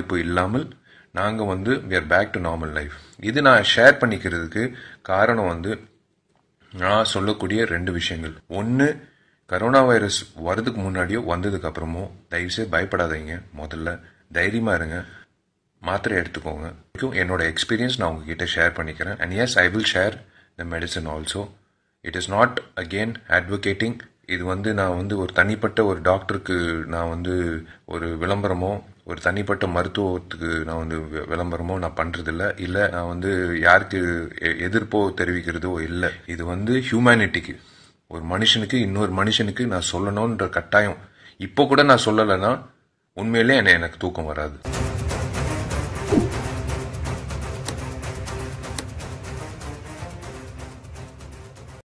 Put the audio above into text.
பாதிப்பு இல்லாமல் நாங்கள் வந்து we are back to normal life இது நான் ஷேர் பண்ணிக்கிறதுக்கு காரணம் வந்து நான் சொல்லக்கூடிய ரெண்டு விஷயங்கள் ஒன்று கரோனா வைரஸ் வரதுக்கு முன்னாடியோ வந்ததுக்கு அப்புறமோ தயவுசெய்து பயப்படாதீங்க முதல்ல தைரியமா இருங்க மாத்திரை எடுத்துக்கோங்க இதுக்கும் என்னோட எக்ஸ்பீரியன்ஸ் நான் உங்ககிட்ட ஷேர் பண்ணிக்கிறேன் and yes I will share the medicine also it is not again advocating இது வந்து நான் வந்து ஒரு தனிப்பட்ட ஒரு டாக்டருக்கு நான் வந்து ஒரு விளம்பரமோ ஒரு தனிப்பட்ட மருத்துவத்துக்கு நான் வந்து வி- விளம்பரமோ நான் பண்றதில்ல இல்ல நான் வந்து யாருக்கு எ- எதிர்ப்போ தெரிவிக்கிறதோ இல்லை இது வந்து ஹியூமனிட்டிக்கு ஒரு மனுஷனுக்கு இன்னொரு மனுஷனுக்கு நான் சொல்லணுன்ற கட்டாயம் இப்போ கூட நான் சொல்லலைன்னா உண்மையிலே என்ன எனக்கு தூக்கம் வராது